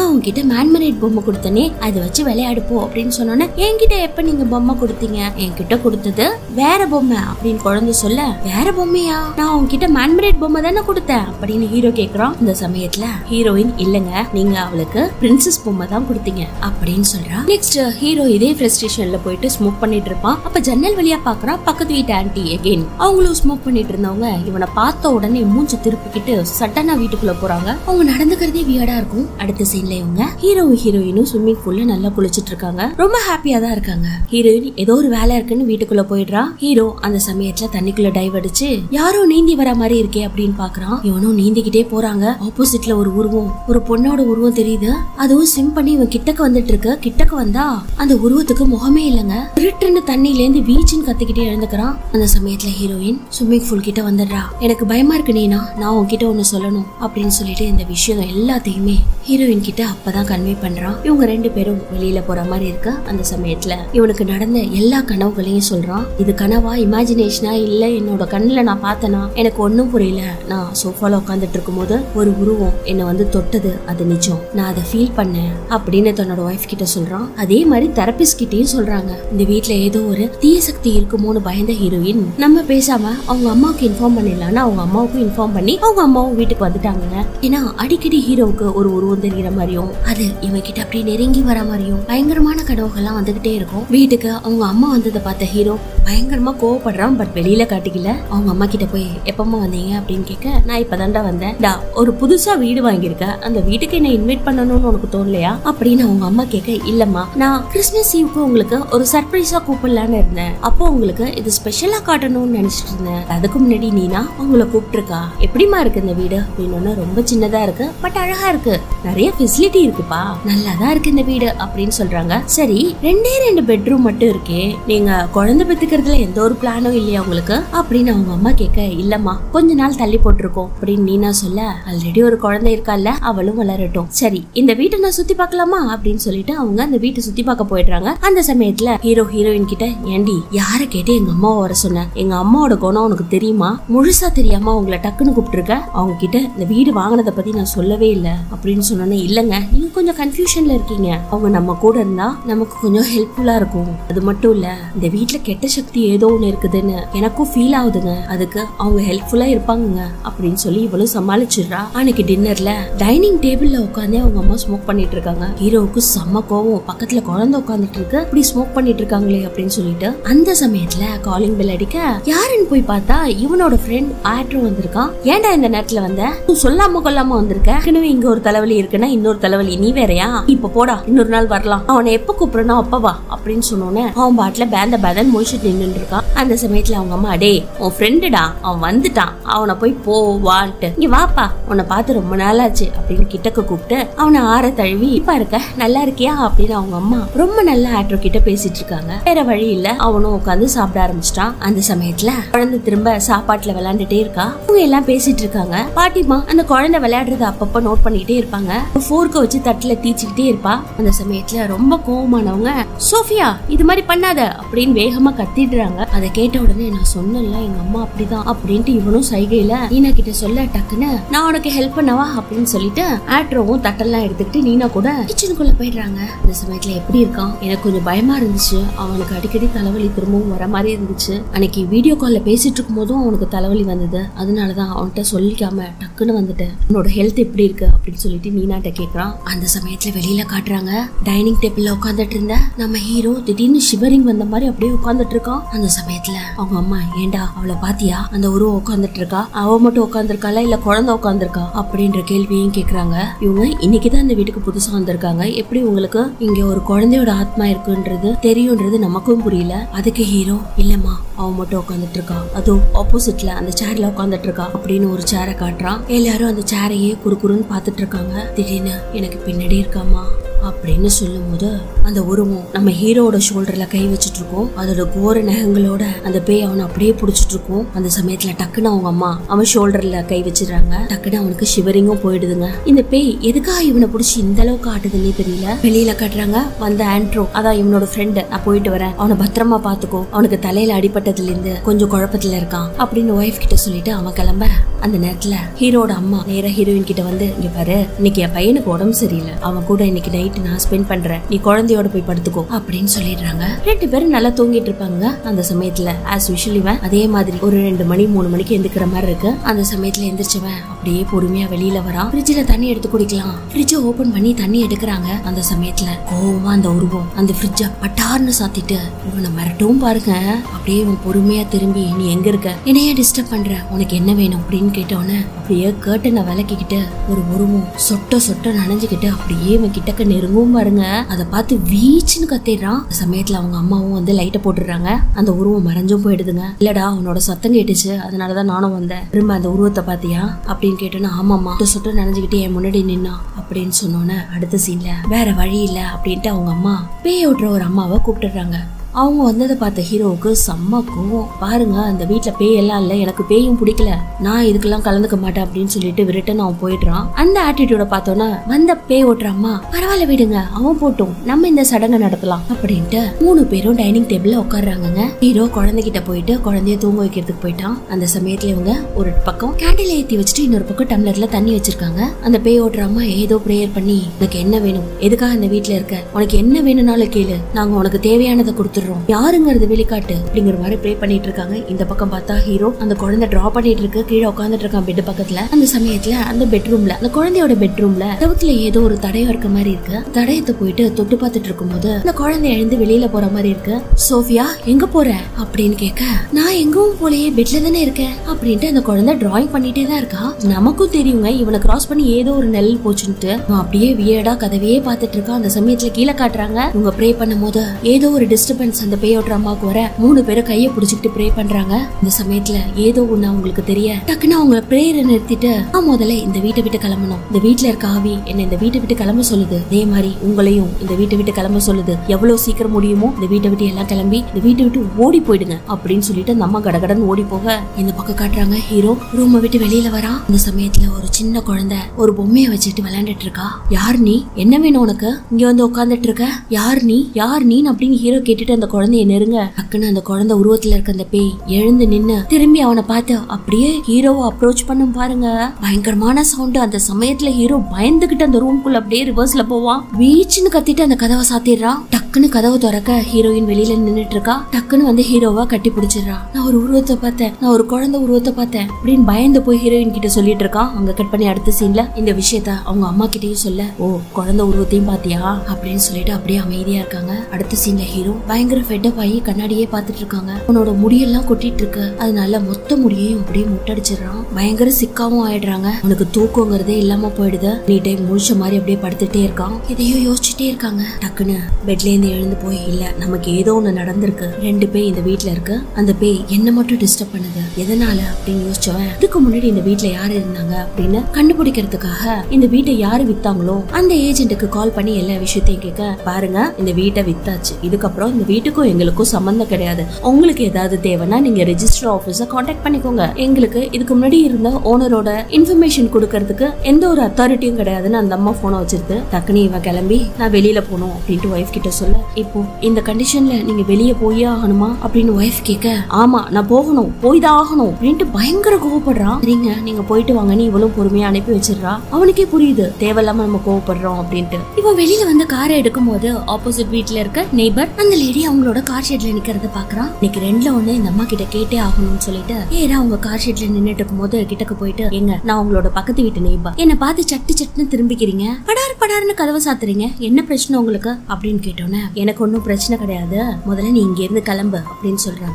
Speaker 1: நான் உன்கிட்ட மேன்மரேட் பொம்மை கொடுத்தனே அதை வச்சு விளையாடுப்போ அப்படின்னு சொன்னோன்னே என்கிட்ட எப்ப நீங்க பொம்மை கொடுத்தீங்க என்கிட்ட கொடுத்தது வேற பொம்மை அப்படின்னு குழந்தை சொல்ல வேற பொம்மையா நான் உன்கிட்ட மேன்மரேட் பொம்மை தானே கொடுத்தேன் அப்படின்னு ஹீரோ கேக்குறான் இந்த சமயத்துல ஹீரோயின் இல்லங்க நீங்க அவளுக்கு பிரின்சஸ் பொம்மை தான் கொடுத்தீங்க அப்படின்னு சொல்றா நெக்ஸ்ட் ஹீரோ இதே ஃப்ரஸ்ட்ரேஷன்ல போயிட்டு ஸ்மோக் பண்ணிட்டு இருப்பான் அப்ப ஜன்னல் வழியா பாக்குறா பக்கத்து வீட்டு ஆன்ட்டி எகெயின் அவங்களும் ஸ்மோக் பண்ணிட்டு இருந்தவங்க இவனை பார்த்த உடனே மூஞ்சி திருப்பிக்கிட்டு சட்டனா வீட்டுக்குள்ள போறாங்க அவங்க நடந்துக்கிறதே வியர்டா இருக்கும் அடுத்த சீன்ல இவங்க ஹீரோவும் ஹீரோயினும் ஸ்விம்மிங் பூல்ல நல்லா குளிச்சிட்டு இருக்காங்க ரொம்ப ஹாப்பியா தான் இருக்காங்க ஹீரோயின் ஏதோ ஒரு வேலை இருக்குன்னு வீட்டுக்குள்ள போயிடுறா ஹீரோ அந்த சமயத்துல தண்ணிக்குள்ள டைவ் அடிச்சு யாரோ நீந்தி வர மாதிரி இருக்கே அப்படின்னு பாக்குறான் இவனும் நீந்திக்கிட்டே போறாங்க ஆப்போசிட்ல ஒரு உருவம் ஒரு பொண்ணோட உருவம் தெரியுது அதுவும் ஸ்விம் பண்ணி இவன் கிட்டக்க வந்துட்டு இருக்கு கிட்டக்க வந்தா அந்த உருவத்துக்கு முகமே இல்லைங்க திருட்டுன்னு தண்ணியில இருந்து வீச்சுன்னு கத்திக்கிட்டே எழுந்துக்கிறான் அந்த சமயத்துல ஹீரோயின் ஸ்விம்மிங் பூல் கிட்ட வந்துடுறா எனக்கு பயமா இருக்கு நீனா நான் உன்கிட்ட ஒண்ணு சொல்லணும் அப்படின்னு சொல்லிட்டு இந்த விஷயம் எல்லாத்தையுமே ஹீரோயின் கிட்ட அப்பதான் கன்வே பண்றான் இவங்க ரெண்டு பேரும் வெளியில போற மாதிரி இருக்கு அந்த சமயத்துல இவனுக்கு நடந்த எல்லா கனவுகளையும் சொல்றான் இது கனவா இமேஜினேஷனா இல்ல என்னோட கண்ணுல நான் பார்த்தனா எனக்கு ஒண்ணும் புரியல நான் சோஃபால உட்காந்துட்டு இருக்கும்போது ஒரு உருவம் என்ன வந்து தொட்டது அது நிஜம் நான் அதை ஃபீல் பண்ணேன் அப்படின்னு தன்னோட ஒய்ஃப் கிட்ட சொல்றான் அதே மாதிரி தெரபிஸ்ட் கிட்டயும் சொல்றாங்க இந்த வீட்ல ஏதோ ஒரு தீய சக்தி இருக்குமோன்னு பயந்த ஹீரோயின் நம்ம பேசாம அவங்க அம்மாவுக்கு இன்ஃபார்ம் பண்ணிடலாம்னு அவங்க அம்மாவுக்கும் இன்ஃபார்ம் பண்ணி அவங்க அம்மாவும் வீட்டுக்கு வந்துட்டாங்க ஏன்னா அடிக்கடி ஹீரோவுக்கு ஒரு உருவம் தெரிகிற மாதிரியும் அது இவன் கிட்ட அப்படியே நெருங்கி வர மாதிரியும் பயங்கரமான கனவுகள்லாம் வந்துகிட்டே இருக்கும் வீட்டுக்கு அவங்க அம்மா வந்ததை பார்த்த ஹீரோ பயங்கரமா கோவப்படுறான் பட் வெளியில காட்டிக்கல அவங்க அம்மா கிட்ட போய் எப்பமா வந்தீங்க அப்படின்னு கேட்க நான் இப்பதான்டா வந்தேன் டா ஒரு புதுசா வீடு வாங்கியிருக்க அந்த வீட்டுக்கு என்ன இன்வைட் பண்ணணும்னு உனக்கு தோணலையா அப்படின்னு அவங்க அம்மா கேட்க இல்லம்மா நான் கிறிஸ்மஸ் ஈவுக்கு உங்களுக்கு ஒரு சர்ப்ரைஸா கூப்பிடலான்னு இருந்தேன் அப்போ உங்களுக்கு இது ஸ்பெஷலா காட்டணும்னு நினைச்சிட்டு இருந்தேன் அதுக்கு முன்னாடி நீனா உங்களை கூப்பிட்டுருக்கா எப்படிமா இருக்கு இந்த வீடு அப்படின்னு ரொம்ப சின்னதா இருக்கு பட் அழகா இருக்கு நிறைய ஃபெசிலிட்டி இருக்குப்பா நல்லா தான் இருக்கு இந்த வீடு அப்படின்னு சொல்றாங்க சரி ரெண்டே ரெண்டு பெட்ரூம் மட்டும் இருக்கே நீங்க குழந்தை பெத்துக்கிறதுல எந்த ஒரு பிளானும் இல்லையா உங்களுக்கு அப்படின்னு அவங்க அம்மா கேட்க இல்லம்மா கொஞ்ச நாள் தள்ளி போட்டிருக்கோம் அப்படின்னு நீனா சொல்ல ஆல்ரெடி ஒரு குழந்தை இருக்கால்ல அவளும் வளரட்டும் சரி இந்த வீட்டை நான் சுத்தி பார்க்கலாமா அப்படின்னு சொல்லிட்டு அவங்க அந்த வீட்டை சுத்தி பார்க்க போயிடுறாங்க அந்த சமயத்துல ஹீரோ ஹீரோயின் கிட்ட ஏண்டி யார கேட்டு எங்க அம்மாவை வர சொன்ன எங்க அம்மாவோட குணம் உனக்கு தெரியுமா முழுசா தெரியாம உங்களை டக்குன்னு கூப்பிட்டுருக்க அவங்க கிட்ட இந்த வீடு வாங்கினதை பத்தி நான் சொல்லவே இல்ல அப்படின்னு சொன்னோன்னே இல்லங்க நீங்க கொஞ்சம் கன்ஃபியூஷன்ல இருக்கீங்க அவங்க நம்ம கூட இருந்தா நமக்கு கொஞ்சம் ஹெல்ப்ஃபுல்லா இருக்கும் அது மட்டும் இல்ல இந்த வீட்ல கெட்ட சக்தி ஏதோ ஒண்ணு இருக்குதுன்னு எனக்கும் ஃபீல் ஆகுதுங்க அதுக்கு அவங்க ஹெல்ப்ஃபுல்லா இருப்பாங்கங்க அப்படின்னு சொல்லி இவளும் சமாளிச்சிடுறா அன்னைக்கு டின்னர்ல டைனிங் டேபிள்ல உட்காந்து அவங்க அம்மா ஸ்மோக் பண்ணிட்டு இருக்காங்க ஹீரோவுக்கு செம்ம கோவம் பக்கத்துல குழந்தை உட்காந்துட்டு இருக்கு இப்படி ஸ்மோக் பண்ணிட்டு இருக்காங்களே அப்படின்னு சொல்லிட்டு அந்த சமயத்துல காலிங் பெல் அடிக்க யாருன்னு போய் பார்த்தா இவனோட ஃப்ரெண்ட் ஆட்ரோ வந்திருக்கான் ஏன்டா இந்த நேரத்துல வந்த நீ சொல்லாம கொல்லாம வந்திருக்க ஏற்கனவே இங்க ஒரு தலைவலி இருக்குன்னா இன்னொரு தலைவலி நீ வேறயா இப்ப போடா இன்னொரு நாள் வரலாம் அவனை எப்ப கூப்பிடணும் அப்ப வா அப்படின்னு சொன்னோன்னே அவன் பாட்டுல பேந்த பேதன் முடிச்சுட்டு நின்னுட்டு இருக்கான் அந்த சமயத்துல அவங்க அம்மா டே உன் ஃப்ரெண்டுடா அவன் வந்துட்டான் அவனை போய் போ வான்ட்டு இங்க வாப்பா உன்னை பார்த்து ரொம்ப நாளாச்சு அப்படின்னு கிட்டக்க கூப்பிட்டு அவனை ஆற தழுவி இப்ப இருக்க நல்லா இருக்கியா அப்படின்னு அவங்க அம்மா ரொம்ப நல்ல ஆட்ரோ கிட்ட பேசிட்டு இருக்காங்க வேற வழி இல்ல அவனும் உட்காந்து சாப்பிட ஆரம்பிச்சிட்டான் அந்த சமயத்துல குழந்தை திரும்ப சாப்பாட்டுல விளையாண்டுட்டே இருக்கா அவங்க எல்லாம் பேசிட்டு இருக்காங்க பாட்டிமா அந்த குழந்தை விளையாடுறத அப்பப்ப நோட் பண்ணிட்டே இருப்பாங்க ஃபோர்க்க வச்சு தட்டுல தீச்சிக்கிட்டே இருப்பா அந்த சமயத்துல ரொம்ப கோவமானவங்க சோஃபியா இது மாதிரி பண்ணாத அப்படின்னு வேகமா கத்திடுறாங்க அதை கேட்ட உடனே நான் சொன்னேன்ல எங்க அம்மா அப்படிதான் அப்படின்ட்டு இவனும் சைகையில நீனா கிட்ட சொல்ல டக்குன்னு நான் உனக்கு ஹெல்ப் பண்ணவா அப்படின்னு சொல்லிட்டு ஆட்ரோவும் தட்டெல்லாம் எடுத்துக்கிட்டு நீனா கூட கிச்சனுக்குள்ள போயிடுறாங்க அந்த சமயத்துல எப்படி இருக்கான் எனக்கு கொஞ்சம் பயமா இருந்துச்சு அவனுக்கு அடிக்கடி தலைவலி திரும்பவும் வர மாதிரி இருந்துச்சு அன்னைக்கு வீடியோ கால்ல பேசிட்டு இருக்கும் போதும் அவனுக்கு தலைவலி வந்தது அதனாலதான் அவன்கிட்ட சொல்லிக்காம டக்குன்னு வந்துட்டேன் உன்னோட ஹெல்த் எப்படி இருக்கு அப்படின்னு சொல்லிட்டு நீனாட்ட கேக்குறான் அந்த சமயத்துல வெளியில காட்டுறாங்க டைனிங் டேபிள்ல உட்காந்துட்டு இருந்த நம்ம ஹீரோ திடீர்னு ஷிவரிங் வந்த மாதிரி அப்படியே உட்காந்துட்டு இருக்கான் அந்த சமயத்துல அவங்க அம்மா ஏண்டா அவளை பாத்தியா அந்த உருவம் உட்காந்துட்டு இருக்கா அவ மட்டும் உட்காந்துருக்காளா இல்ல குழந்தை உட்காந்துருக்கா அப்படின்ற கேள்வியும் கேக்குறாங்க இவங்க இன்னைக்குதான் இந்த வீட்டுக்கு புதுசா வந்திருக்காங்க எப்படி உங்களுக்கு இங்க ஒரு குழந்தையோட ஆத்மா இருக்குன்றது தெரியும்ன்றது நமக்கும் புரியல அதுக்கு ஹீரோ இல்லம்மா அவ மட்டும் உட்காந்துட்டு இருக்கா அதுவும் ஆப்போசிட்ல அந்த சேர்ல உட்காந்துட்டு இருக்கா அப்படின்னு ஒரு சேரை காட்டுறான் எல்லாரும் அந்த சேரையே குறுகுறுன்னு பாத்துட்டு இருக்காங்க திடீர்னு எனக்கு பின்னாடி இருக்காமா அப்படின்னு சொல்லும் போது அந்த உருவம் நம்ம ஹீரோவோட ஷோல்டர்ல கை வச்சிட்டு இருக்கோம் அதோட கோர நகங்களோட அந்த பேய் அவனை அப்படியே புடிச்சிட்டு இருக்கும் அந்த சமயத்துல டக்குன்னு அவங்க அம்மா அவன் ஷோல்டர்ல கை வச்சிடுறாங்க டக்குன்னு அவனுக்கு ஷிவரிங்கும் போயிடுதுங்க இந்த பேய் எதுக்காக இவனை புடிச்சு இந்த அளவுக்கு ஆட்டுதுன்னே தெரியல வெளியில காட்டுறாங்க வந்த ஆண்ட்ரோ அதான் இவனோட ஃப்ரெண்டு நான் போயிட்டு வரேன் அவனை பத்திரமா பாத்துக்கோ அவனுக்கு தலையில அடிபட்டதுல இருந்து கொஞ்சம் குழப்பத்துல இருக்கான் அப்படின்னு ஒய்ஃப் கிட்ட சொல்லிட்டு அவன் கிளம்ப அந்த நேரத்துல ஹீரோட அம்மா நேரா ஹீரோயின் கிட்ட வந்து இங்க பாரு இன்னைக்கு என் பையனுக்கு உடம்பு சரியில்லை அவன் கூட இன்னைக்கு நைட் நான் ஸ்பெண்ட் பண்றேன் நீ குழந்தையோட போய் படுத்துக்கோ அப்படின்னு சொல்லிடுறாங்க ரெண்டு பேரும் நல்லா தூங்கிட்டு இருப்பாங்க அந்த சமயத்துல ஆஸ் யூஷுவல் இவன் அதே மாதிரி ஒரு ரெண்டு மணி மூணு மணிக்கு எந்திரிக்கிற மாதிரி இருக்கு அந்த சமயத்துல எந்திரிச்சவன் அப்படியே பொறுமையா வெளியில வரான் ஃப்ரிட்ஜ்ல தண்ணி எடுத்து குடிக்கலாம் ஃப்ரிட்ஜை ஓபன் பண்ணி தண்ணி எடுக்கிறாங்க அந்த சமயத்துல கோவமா அந்த உருவம் அந்த ஃப்ரிட்ஜ பட்டார்னு சாத்திட்டு இவனை மிரட்டவும் பாருங்க அப்படியே இவன் பொறுமையா திரும்பி நீ எங்க இருக்க என்னைய டிஸ்டர்ப் பண்ற உனக்கு என்ன வேணும் அப்படின்னு கேட்டவன அப்படியே கேட்டனை விளக்கிக்கிட்டு ஒரு உருவம் சொட்ட சொட்ட நனைஞ்சுக்கிட்டு அப்படியே இவன் கிட்டக்க நெருங்கவும் பாருங்க அதை பார்த்து வீச்சுன்னு கத்திடுறான் அந்த சமயத்துல அவங்க அம்மாவும் வந்து லைட்டை போட்டுடுறாங்க அந்த உருவம் மறைஞ்சும் போயிடுதுங்க இல்லடா அவனோட சத்தம் கேட்டுச்சு அதனாலதான் நானும் வந்தேன் திரும்ப அந்த உருவத்தை பாத்தியா அப்படின்னு கேட்டோன்னா ஆமாம்மா சொட்ட சொட்ட நனைஞ்சுக்கிட்டு என் முன்னாடி நின்னா அப்படின்னு சொன்னோன்னே அடுத்த சீன்ல வேற வழி இல்ல அப்படின்ட்டு அவங்க அம்மா பேய் ஓட்டுற ஒரு அம்மாவை கூப்பிட்டுறாங்க அவங்க வந்ததை பார்த்த ஹீரோவுக்கு செம்ம கோவம் பாருங்க அந்த வீட்ல பேய் எல்லாம் இல்ல எனக்கு பேயும் பிடிக்கல நான் இதுக்கெல்லாம் கலந்துக்க மாட்டேன் அப்படின்னு சொல்லிட்டு விரட்டன் அவன் போயிடுறான் அந்த ஆட்டிடியூட பார்த்தோன்னா வந்த பேய் ஓட்டுற அம்மா பரவாயில்ல விடுங்க அவன் போட்டும் நம்ம இந்த சடங்கை நடத்தலாம் அப்படின்ட்டு மூணு பேரும் டைனிங் டேபிள்ல உட்காடுறாங்கங்க ஹீரோ குழந்தைகிட்ட போயிட்டு குழந்தைய தூங்க வைக்கிறதுக்கு போயிட்டான் அந்த சமயத்துல இவங்க ஒரு பக்கம் கேண்டில் ஏத்தி வச்சுட்டு இன்னொரு பக்கம் டம்ளர்ல தண்ணி வச்சிருக்காங்க அந்த பேய் ஓட்டுற அம்மா ஏதோ ப்ரேயர் பண்ணி உனக்கு என்ன வேணும் எதுக்காக இந்த வீட்ல இருக்க உனக்கு என்ன வேணும்னாலும் கேளு நாங்க உனக்கு தேவையானதை கொடுத்துருவோம் யாருங்கிறது வெளிக்காட்டு அப்படிங்கிற மாதிரி ப்ரே பண்ணிட்டு இருக்காங்க இந்த பக்கம் பார்த்தா ஹீரோ அந்த குழந்தை டிரா பண்ணிட்டு இருக்கு கீழே உட்காந்துட்டு இருக்கான் பெட் பக்கத்துல அந்த சமயத்துல அந்த பெட்ரூம்ல அந்த குழந்தையோட பெட்ரூம்ல செவத்துல ஏதோ ஒரு தடயம் இருக்க மாதிரி இருக்கு தடயத்தை போயிட்டு தொட்டு பார்த்துட்டு இருக்கும்போது அந்த குழந்தை எழுந்து வெளியில போற மாதிரி இருக்கு சோஃபியா எங்க போற அப்படின்னு கேட்க நான் எங்கவும் போலயே பெட்ல தானே இருக்கேன் அப்படின்ட்டு அந்த குழந்தை டிராயிங் பண்ணிட்டே தான் இருக்கா நமக்கும் தெரியுங்க இவனை கிராஸ் பண்ணி ஏதோ ஒரு நெல் போச்சுன்ட்டு அவன் அப்படியே வியடா கதவையே பார்த்துட்டு இருக்கான் அந்த சமயத்துல கீழே காட்டுறாங்க இவங்க ப்ரே பண்ணும் போது ஏதோ ஒரு டிஸ்டர்பன்ஸ் அந்த பேயோட அம்மாவுக்கு வர மூணு பேரும் கையை பிடிச்சிட்டு ப்ரே பண்றாங்க இந்த சமயத்துல ஏதோ ஒண்ணு அவங்களுக்கு தெரிய டக்குன்னு அவங்க பிரேயரை நிறுத்திட்டு நான் முதல்ல இந்த வீட்டை விட்டு கிளம்பணும் இந்த வீட்ல இருக்க ஆவி என்ன இந்த வீட்டை விட்டு கிளம்ப சொல்லுது அதே மாதிரி உங்களையும் இந்த வீட்டை விட்டு கிளம்ப சொல்லுது எவ்வளவு சீக்கிரம் முடியுமோ இந்த வீட்டை விட்டு எல்லாம் கிளம்பி இந்த வீட்டை விட்டு ஓடி போயிடுங்க அப்படின்னு சொல்லிட்டு அந்த அம்மா கடகடன்னு ஓடி போக இந்த பக்கம் காட்டுறாங்க ஹீரோ ரூமை விட்டு வெளியில வரா இந்த சமயத்துல ஒரு சின்ன குழந்தை ஒரு பொம்மையை வச்சுட்டு விளையாண்டுட்டு இருக்கா யார் நீ என்ன வேணும் உனக்கு இங்க வந்து உட்காந்துட்டு இருக்க யார் நீ யார் நீ அப்படின்னு ஹீரோ கேட்டுட்டு அந்த குழந்தைய நெருங்க டக்குன்னு அந்த குழந்தை உருவத்துல இருக்க அந்த பேய் எழுந்து நின்னு திரும்பி அவனை பார்த்து அப்படியே ஹீரோவை அப்ரோச் பண்ணும் பாருங்க பயங்கரமான சவுண்ட் அந்த சமயத்துல ஹீரோ பயந்துகிட்டு அந்த ரூம்குள்ள அப்படியே ரிவர்ஸ்ல போவான் வீச்சுன்னு கத்திட்டு அந்த கதவை சாத்திடுறான் டக்குன்னு கதவை திறக்க ஹீரோயின் வெளியில நின்னுட்டு இருக்கா டக்குன்னு வந்து ஹீரோவா கட்டி பிடிச்சிடுறா நான் ஒரு உருவத்தை பார்த்தேன் நான் ஒரு குழந்தை உருவத்தை பார்த்தேன் அப்படின்னு பயந்து போய் ஹீரோயின் கிட்ட சொல்லிட்டு இருக்கான் அங்க கட் பண்ணி அடுத்த சீன்ல இந்த விஷயத்த அவங்க அம்மா கிட்டயும் சொல்ல ஓ குழந்தை உருவத்தையும் பாத்தியா அப்படின்னு சொல்லிட்டு அப்படியே அமைதியா இருக்காங்க அடுத்த சீன்ல ஹீரோ பயங்கர ஃபெட்டப் ஆகி கண்ணாடியே பார்த்துட்டு இருக்காங்க உன்னோட முடியெல்லாம் கொட்டிட்டு இருக்கு அதனால மொத்த முடியையும் அப்படியே முட்டடிச்சிடுறான் பயங்கர சிக்காவும் ஆயிடுறாங்க உனக்கு தூக்கங்கிறதே இல்லாம போயிடுது நீ டைம் முழிச்ச மாதிரி அப்படியே படுத்துட்டே இருக்கான் இதையும் யோசிச்சுட்டே இருக்காங்க டக்குன்னு பெட்ல இருந்து எழுந்து போய் இல்ல நமக்கு ஏதோ ஒண்ணு நடந்திருக்கு ரெண்டு பேய் இந்த வீட்ல இருக்கு அந்த பேய் என்ன மட்டும் டிஸ்டர்ப் பண்ணுது எதனால அப்படின்னு யோசிச்சவன் இதுக்கு முன்னாடி இந்த வீட்ல யார் இருந்தாங்க அப்படின்னு கண்டுபிடிக்கிறதுக்காக இந்த வீட்டை யாரு வித்தாங்களோ அந்த ஏஜென்ட்டுக்கு கால் பண்ணி எல்லா விஷயத்தையும் கேட்க பாருங்க இந்த வீட்டை வித்தாச்சு இதுக்கப்புறம் இந்த வீட்டுக்கும் எங்களுக்கும் சம்பந்தம் கிடையாது உங்களுக்கு ஏதாவது தேவைன்னா நீங்க ரெஜிஸ்டர் ஆபீஸ காண்டாக்ட் பண்ணிக்கோங்க எங்களுக்கு இதுக்கு முன்னாடி இருந்த ஓனரோட இன்ஃபர்மேஷன் கொடுக்கறதுக்கு எந்த ஒரு அத்தாரிட்டியும் கிடையாதுன்னு அந்த அம்மா போனை வச்சிருக்கு டக்குனு இவன் கிளம்பி நான் வெளியில போகணும் அப்படின்ட்டு ஒய்ஃப் கிட்ட சொல்ல இப்போ இந்த கண்டிஷன்ல நீங்க வெளியே போயே ஆகணுமா அப்படின்னு ஒய்ஃப் கேட்க ஆமா நான் போகணும் போய் தான் ஆகணும் அப்படின்ட்டு பயங்கர கோவப்படுறான் சரிங்க நீங்க போயிட்டு வாங்கன்னு இவளும் பொறுமையா அனுப்பி வச்சிடுறா அவனுக்கே புரியுது தேவையில்லாம நம்ம கோவப்படுறோம் அப்படின்ட்டு இவன் வெளியில வந்து காரை எடுக்கும் போது ஆப்போசிட் வீட்ல இருக்க நெய்பர் அந்த லேடி அவங்களோட கார் ஷெட்ல நிக்கிறத பாக்குறான் இன்னைக்கு ரெண்டுல ஒண்ணு இந்த அம்மா கிட்ட கேட்டே ஆகணும்னு சொல்லிட்டு ஏறா அவங்க கார் ஷெட்ல நின்னுட்டு இருக்கும்போது கிட்டக்க போயிட்டு எங்க நான் உங்களோட பக்கத்து வீட்டு நெய்பர் என்ன பார்த்து சட்டு சட்டுன்னு திரும்பிக்கிறீங்க படார் படார்னு கதவை சாத்துறீங்க என்ன பிரச்சனை உங்களுக்கு அப்படின்னு கேட்டோன்னே எனக்கு ஒன்றும் பிரச்சனை கிடையாது முதல்ல நீ இங்க இருந்து கிளம்பு அப்படின்னு சொல்றாங்க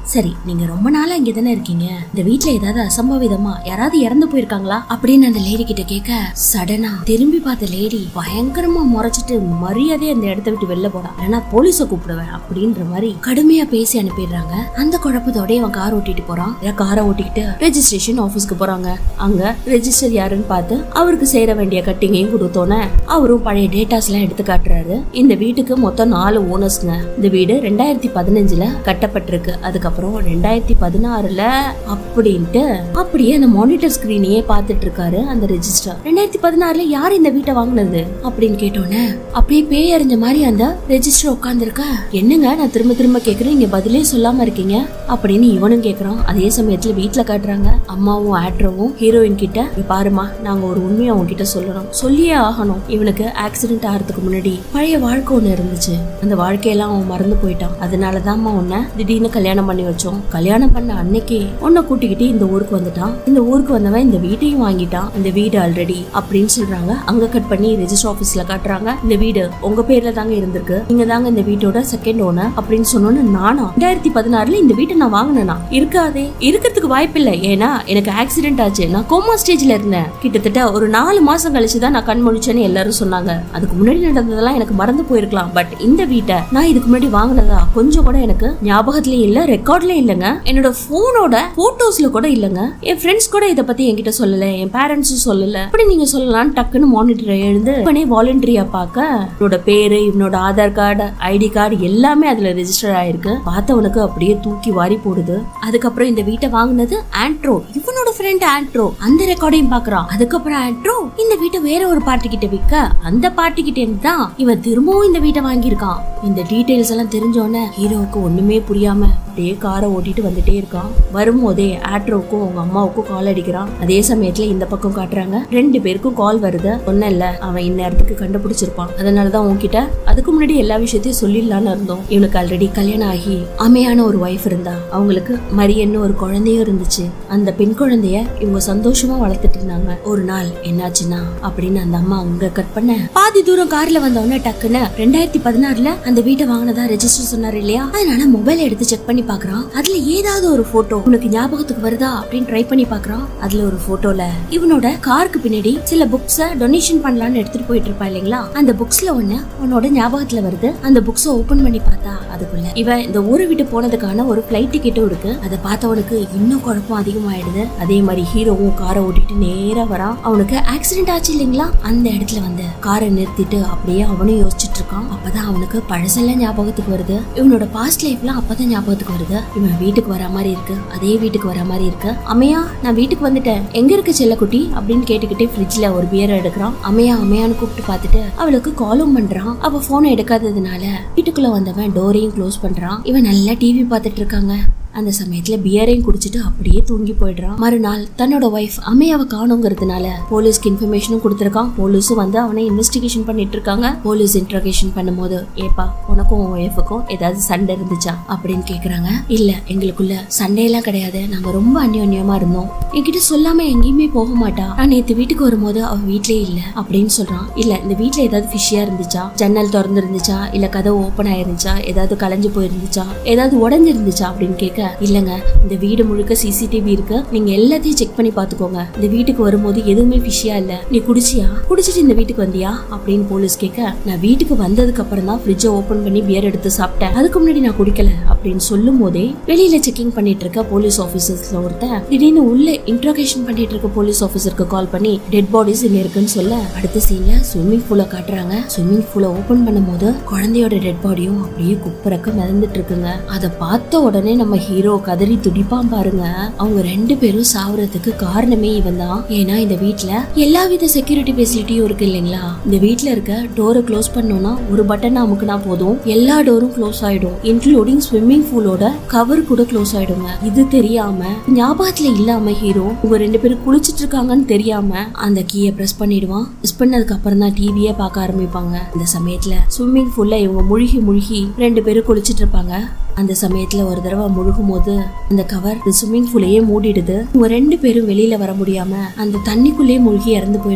Speaker 1: சரி நீங்க ரொம்ப நாளா இங்க தானே இருக்கீங்க இந்த வீட்ல ஏதாவது அசம்பவிதமா யாராவது இறந்து போயிருக்காங்களா அப்படின்னு அந்த லேடி கிட்ட கேட்க சடனா திரும்பி பார்த்த லேடி பயங்கரமா முறைச்சிட்டு மரியாதையா அந்த இடத்த விட்டு வெளில போடா இல்லைன்னா போலீஸ கூப்பிடுவேன் அப்படின்ற மாதிரி கடுமையா பேசி அனுப்பிடுறாங்க அந்த குழப்பத்தோட அவன் கார் ஓட்டிட்டு போறான் காரை ஓட்டிக்கிட்டு ரெஜிஸ்ட்ரேஷன் ஆபீஸ்க்கு போறாங்க அங்க ரெஜிஸ்டர் யாருன்னு பார்த்து அவருக்கு சேர வேண்டிய கட்டிங்கையும் கொடுத்தோன்னே அவரும் பழைய டேட்டாஸ் எல்லாம் எடுத்து காட்டுறாரு இந்த வீட்டுக்கு மொத்தம் நாலு ஓனர்ஸ்ங்க இந்த வீடு ரெண்டாயிரத்தி பதினஞ்சுல கட்டப்பட்டிருக்கு அதுக்கப்புறம் ரெண்டாயிரத்தி பதினாறுல அப்படின்ட்டு அப்படியே அந்த மானிட்டர் ஸ்கிரீனையே பார்த்துட்டு இருக்காரு அந்த ரெஜிஸ்டர் ரெண்டாயிரத்தி பதினாறுல யார் இந்த வீட்டை வாங்குனது அப்படின்னு கேட்டோன்னே அப்படியே பேய் அறிஞ்ச மாதிரி அந்த ரெஜிஸ்டர் உட்காந்துருக்க என்னங்க நான் திரும்ப திரும்ப கேக்குறேன் இங்க பதிலே சொல்லாம இருக்கீங்க அப்படின்னு இவனும் கேக்குறான் அதே சமயத்துல வீட்ல காட்டுறாங்க அம்மாவும் ஆட்ரவும் ஹீரோயின் கிட்ட "இங்க பாருமா நாங்க ஒரு உண்மையை அவங்க கிட்ட சொல்லணும் சொல்லியே ஆகணும் இவனுக்கு ஆக்சிடென்ட் ஆகிறதுக்கு முன்னாடி பழைய வாழ்க்கை ஒண்ணு இருந்துச்சு அந்த வாழ்க்கையெல்லாம் அவன் மறந்து போயிட்டான் அதனாலதாம்மா உன்னை திடீர்னு கல்யாணம் பண்ணி வச்சோம் கல்யாணம் பண்ண அன்னைக்கே உன்னை கூட்டிக்கிட்டு இந்த ஊருக்கு வந்துட்டான் இந்த ஊருக்கு வந்தவன் இந்த வீட்டையும் வாங்கிட்டான் இந்த வீடு ஆல்ரெடி அப்படின்னு சொல்றாங்க அங்க கட் பண்ணி ரெஜிஸ்டர் ஆபீஸ்ல காட்டுறாங்க இந்த வீடு உங்க பேர்ல தாங்க இருந்திருக்கு நீங்க தாங்க இந்த வீட்டோட செகண்ட் ஓனர் அப்படின்னு சொன்னோன்னு நானா ரெண்டாயிரத்தி பதினாறுல இந்த வீட்டை நான் வாங்கினேனா இருக்காதே இருக்கிறதுக்கு வாய்ப்பு இல்ல ஏன்னா எனக்கு ஆக்சிடென்ட் ஆச்சு நான் கோமா ஸ்டேஜ்ல இருந்தேன் கிட்டத்தட்ட ஒரு நாலு மாசம் கழிச்சு தான் நான் கண் முழிச்சேன்னு எல்லாரும் சொன்னாங்க அதுக்கு முன்னாடி நடந்ததெல்லாம் எனக்கு மறந்து போயிருக்கலாம் பட் இந்த வீட்டை நான் இதுக்கு முன்னாடி வாங்கினதா கொஞ்சம் கூட எனக்கு ஞாபகத்திலயும் இல்ல ரெக்கார்ட்லயும் இல்லைங்க என்னோட போனோட போட்டோஸ்ல கூட இல்லைங்க என் ஃப்ரெண்ட்ஸ் கூட இத பத்தி என்கிட்ட சொல்லல என் பேரண்ட்ஸும் சொல்லல அப்படி நீங்க சொல்லலாம் டக்குன்னு மானிட்டர் எழுந்து இவனே வாலண்டரியா பார்க்க இவனோட பேரு இவனோட ஆதார் கார்டு ஐடி கார்டு எல்லாமே அதுல ரெஜிஸ்டர் ஆயிருக்கு பார்த்தவனுக்கு அப்படியே தூக்கி வாரி போடுது அதுக்கப்புறம் இந்த வீட்டை வாங்குனது ஆண்ட்ரோ இவனோட ஃப்ரெண்ட் ஆண்ட்ரோ அந்த ரெக்கார்டையும் பாக்குறான் அதுக்கப்புறம் ஆண்ட்ரோ இந்த வீட்டை வேற ஒரு பார்ட்டி கிட்ட விற்க அந்த பார்ட்டி கிட்ட இருந்து தான் இவன் திரும்பவும் இந்த வீட்டை வாங்கியிருக்கான் இந்த டீடைல்ஸ் எல்லாம் தெரிஞ்சோன்னே ஹீரோவுக்கு ஒண்ணுமே புரியாம அப்படியே காரை ஓட்டிட்டு வந்துட்டே இருக்கான் வரும்போதே ஆட்ரோவுக்கும் அவங்க அம்மாவுக்கும் கால் அடிக்கிறான் அதே சமயத்துல இந்த பக்கம் காட்டுறாங்க ரெண்டு பேருக்கும் கால் வருது ஒன்னும் இல்ல அவன் இந்நேரத்துக்கு கண்டுபிடிச்சிருப்பான் அதனாலதான் உன்கிட்ட அதுக்கு முன்னாடி எல்லா விஷயத்தையும் சொல்லிடலான்னு இருந்தோம் இவனுக்கு ஆல்ரெடி கல்யாணம் ஆகி அமையான ஒரு ஒய்ஃப் இருந்தா அவங்களுக்கு மரியன்னு ஒரு குழந்தையும் இருந்துச்சு அந்த பெண் குழந்தைய இவங்க சந்தோஷமா வளர்த்துட்டு இருந்தாங்க ஒரு நாள் என்னாச்சுன்னா அப்படின்னு அந்த அம்மா அங்க கட் பண்ண பாதி தூரம் கார்ல வந்தவொடனே டக்குன்னு ரெண்டாயிரத்தி பதினாறுல அந்த வீட்டை வாங்கினதா ரெஜிஸ்டர் சொன்னாரு இல்லையா அதனால மொபைல் எடுத்து செக் பண்ணி பாக்குறான் அதுல ஏதாவது ஒரு போட்டோ உனக்கு ஞாபகத்துக்கு வருதா அப்படின்னு ட்ரை பண்ணி பாக்குறான் அதுல ஒரு போட்டோல இவனோட காருக்கு பின்னாடி சில புக்ஸ டொனேஷன் பண்ணலாம்னு எடுத்துட்டு போயிட்டு இருப்பா இல்லைங்களா அந்த புக்ஸ்ல ஒண்ணு உன்னோட ஞாபகத்துல வருது அந்த புக்ஸ ஓபன் பண்ணி பார்த்தா அதுக்குள்ள இவன் இந்த ஊரை விட்டு போனதுக்கான ஒரு ஃபிளைட் டிக்கெட்டும் இருக்கு அதை பார்த்தவனுக்கு இன்னும் குழப்பம் அதிகமாயிடுது அதே மாதிரி ஹீரோவும் காரை ஓட்டிட்டு நேரா வரான் அவனுக்கு ஆக்சிடென்ட் ஆச்சு இல்லைங்களா அந்த இடத்துல வந்து காரை நிறுத்திட்டு அப்படியே அவனும் யோசிச்சுட்டு இருக்கான் அப்பதான் அவனுக்கு பழசெல்லாம் ஞாபகத்துக்கு வருது இவனோட பாஸ்ட் லைஃப்லாம் அப்பதான் ஞாபகத்துக்கு வருது இவன் வீட்டுக்கு வர மாதிரி இருக்கு அதே வீட்டுக்கு வர மாதிரி இருக்கு அம்மையா நான் வீட்டுக்கு வந்துட்டேன் எங்க இருக்கு செல்லக்குட்டி அப்படின்னு கேட்டுக்கிட்டே ஃப்ரிட்ஜ்ல ஒரு பியர் எடுக்கிறான் அம்மையா அம்மையான்னு கூப்பிட்டு பார்த்துட்டு அவளுக்கு காலும் பண்றான் அவ போனை எடுக்காததுனால வீட்டுக்குள்ள வந்தவன் டோரையும் க்ளோஸ் பண்றான் இவன் நல்லா டிவி பார்த்துட்டு இருக்காங்க அந்த சமயத்துல பியரையும் குடிச்சிட்டு அப்படியே தூங்கி போயிடுறான் மறுநாள் தன்னோட ஒய்ஃப் அம்மையாவை காணுங்கிறதுனால போலீஸ்க்கு இன்ஃபர்மேஷனும் கொடுத்துருக்கான் போலீஸும் வந்து அவனை இன்வெஸ்டிகேஷன் பண்ணிட்டு இருக்காங்க போலீஸ் இன்ட்ரோகேஷன் பண்ணும்போது ஏப்பா உனக்கும் உன் ஒய்ஃபுக்கும் ஏதாவது சண்டை இருந்துச்சா அப்படின்னு கேக்குறாங்க இல்ல எங்களுக்குள்ள சண்டை எல்லாம் கிடையாது நாங்க ரொம்ப அந்யோன்யமா இருந்தோம் என்கிட்ட சொல்லாம எங்கேயுமே போக மாட்டா நான் நேத்து வீட்டுக்கு வரும்போது அவ வீட்லயே இல்ல அப்படின்னு சொல்றான் இல்ல இந்த வீட்ல ஏதாவது ஃபிஷியா இருந்துச்சா ஜன்னல் திறந்து இருந்துச்சா இல்ல கதவு ஓபன் ஆயிருந்துச்சா ஏதாவது கலைஞ்சு போயிருந்துச்சா ஏதாவது உடஞ்சு இருந்துச்சா அப்படின்னு கேட்க இல்லங்க இந்த வீடு முழுக்க சிசிடிவி இருக்கு நீங்க எல்லாத்தையும் செக் பண்ணி பாத்துக்கோங்க இந்த வீட்டுக்கு வரும்போது எதுவுமே ஃபிஷியா இல்ல நீ குடிச்சியா குடிச்சிட்டு இந்த வீட்டுக்கு வந்தியா அப்படின்னு போலீஸ் கேட்க நான் வீட்டுக்கு வந்ததுக்கு அப்புறம் தான் ஃப்ரிட்ஜை ஓபன் பண்ணி பியர் எடுத்து சாப்பிட்டேன் அதுக்கு முன்னாடி நான் குடிக்கல அப்படின்னு சொல்லும் போதே வெளியில செக்கிங் பண்ணிட்டு இருக்க போலீஸ் ஆபீசர்ஸ்ல ஒருத்தன் திடீர்னு உள்ள இன்ட்ரோகேஷன் பண்ணிட்டு இருக்க போலீஸ் ஆபீசருக்கு கால் பண்ணி டெட் பாடிஸ் இங்க இருக்குன்னு சொல்ல அடுத்த சீன்ல ஸ்விம்மிங் பூல காட்டுறாங்க ஸ்விம்மிங் பூல ஓபன் பண்ணும்போது குழந்தையோட டெட் பாடியும் அப்படியே குப்பரக்க மிதந்துட்டு இருக்குங்க அதை பார்த்த உடனே நம்ம ஹீரோ கதறி துடிப்பான் பாருங்க அவங்க ரெண்டு பேரும் சாவறதுக்கு காரணமே இவன் தான் ஏன்னா இந்த வீட்ல எல்லா வித செக்யூரிட்டி ஃபெசிலிட்டியும் இருக்கு இல்லைங்களா இந்த வீட்ல இருக்க டோரை க்ளோஸ் பண்ணோம்னா ஒரு பட்டன் அமுக்குனா போதும் எல்லா டோரும் க்ளோஸ் ஆயிடும் இன்க்ளூடிங் ஸ்விம்மிங் பூலோட கவர் கூட க்ளோஸ் ஆயிடுங்க இது தெரியாம ஞாபகத்துல இல்லாம ஹீரோ இவங்க ரெண்டு பேரும் குளிச்சிட்டு இருக்காங்கன்னு தெரியாம அந்த கீயை பிரஸ் பண்ணிடுவான் பிரஸ் பண்ணதுக்கு அப்புறம் தான் டிவியே பார்க்க ஆரம்பிப்பாங்க இந்த சமயத்துல ஸ்விம்மிங் பூல்ல இவங்க முழுகி முழுகி ரெண்டு பேரும் குளிச்சிட்டு இருப்பாங்க அந்த சமயத்துல ஒரு தடவை முழுகும் போது அந்த கவர் ஸ்விம்மிங் பூலையே மூடிடுது இவங்க ரெண்டு பேரும் வெளியில வர முடியாம அந்த தண்ணிக்குள்ளேயே மூழ்கி இறந்து போயிருப்பாங்கங்க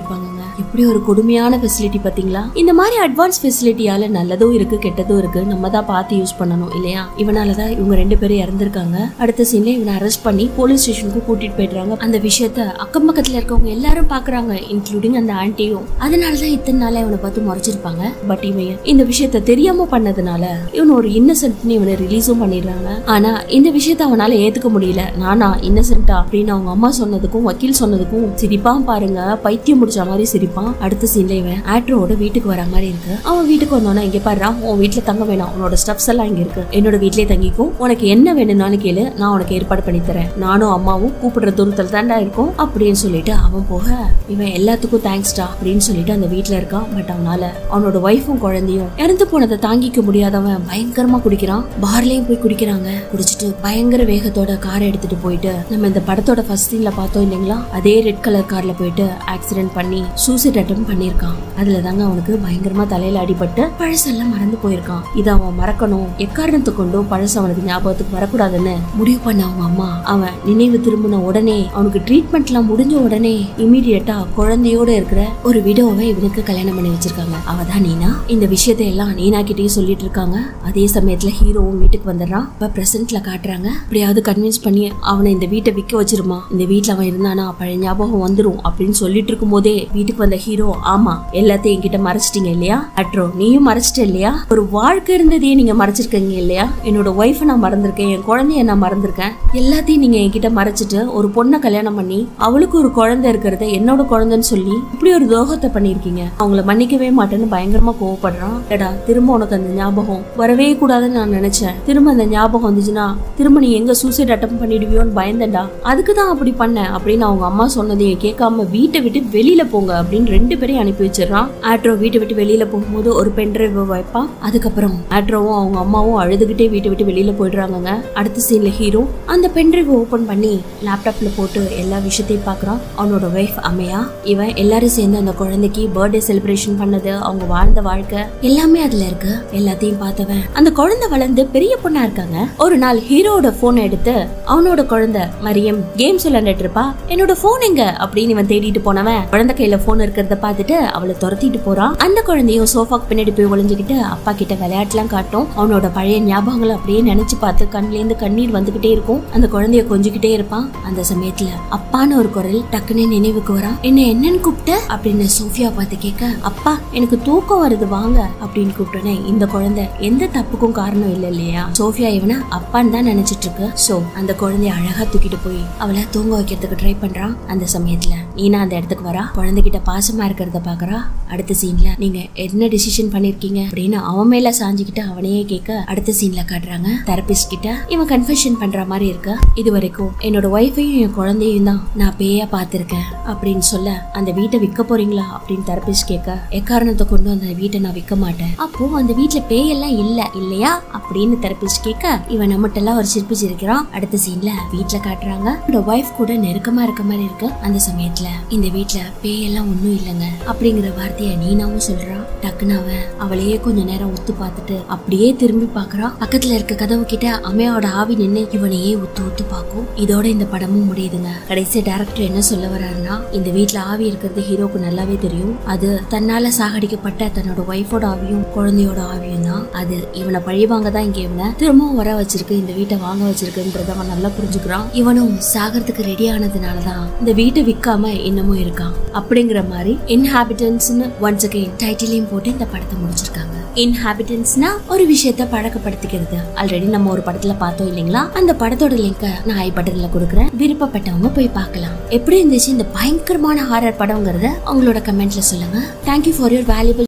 Speaker 1: எப்படி ஒரு கொடுமையான ஃபெசிலிட்டி பாத்தீங்களா இந்த மாதிரி அட்வான்ஸ் ஃபெசிலிட்டியால நல்லதும் இருக்கு கெட்டதும் இருக்கு நம்ம தான் பார்த்து யூஸ் பண்ணணும் இல்லையா இவனாலதான் இவங்க ரெண்டு பேரும் இறந்திருக்காங்க அடுத்த சீன்ல இவனை அரெஸ்ட் பண்ணி போலீஸ் ஸ்டேஷனுக்கு கூட்டிட்டு போயிடுறாங்க அந்த விஷயத்த அக்கம் பக்கத்துல இருக்கவங்க எல்லாரும் பாக்குறாங்க இன்க்ளூடிங் அந்த ஆன்ட்டியும் அதனாலதான் இத்தனை நாளா இவனை பார்த்து முறைச்சிருப்பாங்க பட் இவன் இந்த விஷயத்த தெரியாம பண்ணதுனால இவன் ஒரு இன்னசென்ட்னு இவனை ரிலீஸும் பண்ணிடுறாங்க ஆனா இந்த விஷயத்த அவனால ஏத்துக்க முடியல நானா இன்னசென்ட்டா அப்படின்னு அவங்க அம்மா சொன்னதுக்கும் வக்கீல் சொன்னதுக்கும் சிரிப்பான் பாருங்க பைத்தியம் முடிச்ச மாதிரி சிரிப்பான் அடுத்த சீன்ல இவன் ஆட்ரோட வீட்டுக்கு வர மாதிரி இருக்கு அவன் வீட்டுக்கு வந்தோன்னா இங்க பாரு உன் வீட்டுல தங்க வேணாம் உன்னோட ஸ்டப்ஸ் எல்லாம் இங்க இருக்கு என்னோட வீட்லயே தங்கிக்கும் உனக்கு என்ன வேணும்னாலும் கேளு நான் உனக்கு ஏற்பாடு பண்ணி தரேன் நானும் அம்மாவும் கூப்பிடுற தூரத்துல தாண்டா இருக்கும் அப்படின்னு சொல்லிட்டு அவன் போக இவன் எல்லாத்துக்கும் தேங்க்ஸ்டா அப்படின்னு சொல்லிட்டு அந்த வீட்ல இருக்கான் பட் அவனால அவனோட ஒய்ஃபும் குழந்தையும் இறந்து போனதை தாங்கிக்க முடியாதவன் பயங்கரமா குடிக்கிறான் பார்லயும் போய் குடிக்கிறாங்க குடிச்சிட்டு பயங்கர வேகத்தோட காரை எடுத்துட்டு போயிட்டு நம்ம இந்த படத்தோட ஃபர்ஸ்ட் சீன்ல பார்த்தோம் இல்லைங்களா அதே ரெட் கலர் கார்ல போயிட்டு ஆக்சிடென்ட் பண்ணி சூசைட் அட்டம் பண்ணிருக்கான் அதுல தாங்க அவனுக்கு பயங்கரமா தலையில அடிபட்டு பழசெல்லாம் மறந்து போயிருக்கான் இதை அவன் மறக்கணும் எக்காரணத்தை கொண்டும் பழசு அவனுக்கு ஞாபகத்துக்கு வரக்கூடாதுன்னு முடிவு பண்ண அவங்க அம்மா அவன் நினைவு திரும்பின உடனே அவனுக்கு ட்ரீட்மெண்ட் எல்லாம் முடிஞ்ச உடனே இமீடியட்டா குழந்தையோட இருக்கிற ஒரு விடோவை இவனுக்கு கல்யாணம் பண்ணி வச்சிருக்காங்க அவ தான் நீனா இந்த விஷயத்தை எல்லாம் நீனா கிட்டயும் சொல்லிட்டு இருக்காங்க அதே சமயத்துல ஹீரோவும் வீட்டுக்கு வந்துடுறான் இப்ப பிரசன்ட்ல காட்டுறாங்க எப்படியாவது கன்வின்ஸ் பண்ணி அவனை இந்த வீட்டை விற்க வச்சிருமா இந்த வீட்ல அவன் இருந்தானா பழைய ஞாபகம் வந்துரும் அப்படின்னு சொல்லிட்டு இருக்கும் போதே வீட்டுக்கு வந்த ஹீரோ ஆமா எல்லாத்தையும் என்கிட்ட மறைச்சிட்டீங்க இல்லையா அட்ரோ நீயும் மறைச்சிட்ட இல்லையா ஒரு வாழ்க்கை இருந்ததையே நீங்க மறைச்சிருக்கீங்க இல்லையா என்னோட ஒய்ஃபை நான் மறந்திருக்கேன் என் குழந்தைய நான் மறந்திருக்கேன் எல்லாத்தையும் நீங்க என்கிட்ட மறைச்சிட்டு ஒரு பொண்ணை கல்யாணம் பண்ணி அவளுக்கு ஒரு குழந்தை இருக்கிறத என்னோட குழந்தைன்னு சொல்லி இப்படி ஒரு துரோகத்தை பண்ணிருக்கீங்க அவங்கள மன்னிக்கவே மாட்டேன்னு பயங்கரமா கோவப்படுறான் எடா திரும்ப உனக்கு அந்த ஞாபகம் வரவே கூடாதுன்னு நான் நினைச்சேன் திரும்ப அந்த ஞாபகம் வந்துச்சுன்னா திரும்ப நீ எங்க சூசைட் அட்டம் பண்ணிடுவியோன்னு பயந்தேன்டா அதுக்கு தான் அப்படி பண்ணேன் அப்படின்னு அவங்க அம்மா சொன்னதையும் கேட்காம வீட்டை விட்டு வெளியில போங்க அப்படின்னு ரெண்டு பேரையும் அனுப்பி வச்சிடறான் ஆட்ரோ வீட்டை விட்டு வெளியில போகும்போது ஒரு பென்ட்ரைவ் வைப்பான் அதுக்கப்புறம் ஆட்ரோவும் அவங்க அம்மாவும் அழுதுகிட்டே வீட்டை விட்டு வெளியில போயிடுறாங்கங்க அடுத்த சீன்ல ஹீரோ அந்த பென்ட்ரைவ் ஓபன் பண்ணி லேப்டாப்ல போட்டு எல்லா விஷயத்தையும் பாக்குறான் அவனோட ஒய்ஃப் அம்மையா இவன் எல்லாரும் சேர்ந்து அந்த குழந்தைக்கு பர்த்டே செலிப்ரேஷன் பண்ணது அவங்க வாழ்ந்த வாழ்க்கை எல்லாமே அதுல இருக்கு எல்லாத்தையும் பார்த்தவன் அந்த குழந்தை வளர்ந்து பெரிய பொண்ணா இருக்காங்க ஒரு நாள் ஹீரோட போன் எடுத்து அவனோட குழந்தை மரியம் கேம்ஸ் விளையாண்டுட்டு இருப்பா என்னோட போன் எங்க அப்படின்னு இவன் தேடிட்டு போனவன் குழந்தை கையில போன் இருக்கிறத பார்த்துட்டு அவளை துரத்திட்டு போறான் அந்த குழந்தையும் சோஃபாக்கு பின்னாடி போய் ஒளிஞ்சுக்கிட்டு அப்பா கிட்ட விளையாட்டுலாம் காட்டும் அவனோட பழைய ஞாபகங்களை அப்படியே நினைச்சு பார்த்து கண்ணுல இருந்து கண்ணீர் வந்துகிட்டே இருக்கும் அந்த குழந்தைய கொஞ்சிக்கிட்டே இருப்பான் அந்த சமயத்துல அப்பான்னு ஒரு குரல் டக்குன்னு நினைவுக்கு வரான் என்ன என்னன்னு கூப்பிட்ட அப்படின்னு சோஃபியா பார்த்து கேட்க அப்பா எனக்கு தூக்கம் வருது வாங்க அப்படின்னு கூப்பிட்டோன்னே இந்த குழந்தை எந்த தப்புக்கும் காரணம் இல்ல இல்லையா சோஃபியா இவனை அப்பான்னு தான் நினைச்சிட்டு இருக்கு சோ அந்த குழந்தைய அழகா தூக்கிட்டு போய் அவளை தூங்க வைக்கிறதுக்கு ட்ரை பண்றான் அந்த சமயத்துல நீனா அந்த இடத்துக்கு வரா குழந்தைகிட்ட பாசமா இருக்கிறத பாக்குறா அடுத்த சீன்ல நீங்க என்ன டிசிஷன் பண்ணிருக்கீங்க அப்படின்னு அவன் மேல சாஞ்சுக்கிட்டு அவனையே கேட்க அடுத்த சீன்ல காட்டுறாங்க தெரபிஸ்ட் கிட்ட இவன் கன்ஃபெஷன் பண்ற மாதிரி இருக்கு இது வரைக்கும் என்னோட ஒய்ஃபையும் என் குழந்தையும் தான் நான் பேயா பார்த்திருக்கேன் அப்படின்னு சொல்ல அந்த வீட்டை விற்க போறீங்களா அப்படின்னு தெரபிஸ்ட் கேட்க எக்காரணத்தை கொண்டு அந்த வீட்டை நான் விற்க மாட்டேன் அப்போ அந்த வீட்டுல பேயெல்லாம் இல்ல இல்லையா அப்படின்னு தெரபிஸ்ட் கேட்க இவன் நம்மட்டெல்லாம் ஒரு சிரிப்பு சிரிக்கிறான் அடுத்த சீன்ல வீட்ல காட்டுறாங்க என்னோட ஒய்ஃப் கூட நெருக்கமா இருக்க மாதிரி இருக்கு அந்த சமயத்துல இந்த வீட்ல பேயெல்லாம் ஒண்ணும் இல்லைங்க அப்படிங்கிற வார்த்தைய நீனாவும் சொல்றான் டக்குன்னு அவன் அவளையே கொஞ்ச நேரம் உத்து பார்த்துட்டு அப்படியே திரும்பி பாக்குறான் பக்கத்துல இருக்க கதவு கிட்ட அம்மையோட ஆவி நின்னு இவனையே உத்து உத்து பார்க்கும் இதோட இந்த படமும் முடியுதுங்க கடைசி டேரக்டர் என்ன சொல்ல வர்றாருன்னா இந்த வீட்ல ஆவி இருக்கிறது ஹீரோக்கு நல்லாவே தெரியும் அது தன்னால சாகடிக்கப்பட்ட தன்னோட ஒய்ஃபோட ஆவியும் குழந்தையோட ஆவியும் தான் அது இவனை பழிவாங்க தான் இங்க இவனை திரும்பவும் வர வச்சிருக்கு இந்த வீட்டை வாங்க வச்சிருக்குன்றத அவன் நல்லா புரிஞ்சுக்கிறான் இவனும் சாகிறதுக்கு ரெடி ஆனதுனாலதான் இந்த வீட்டை விற்காம இன்னமும் இருக்கான் அப்படிங்கிற மாதிரி இன்ஹாபிட்டன்ஸ்னு ஒன்ஸ் அகைன் டைட்டிலையும் போட்டு இந்த படத்தை முடிச்சிருக்காங்க இன்ஹாபிட்டன்ஸ்னா ஒரு விஷயத்த பழக்கப்படுத்திக்கிறது ஆல்ரெடி நம்ம ஒரு படத்துல பார்த்தோம் இல்லைங்களா அந்த படத்தோட லிங்க நான் ஐ பட்டன்ல கொடுக்குறேன் விருப்பப்பட்டவங்க போய் பார்க்கலாம் எப்படி இருந்துச்சு இந்த பயங்கரமான ஹாரர் படம்ங்கிறத உங்களோட கமெண்ட்ல சொல்லுங்க தேங்க்யூ ஃபார் யுவர் வேல்யூபிள்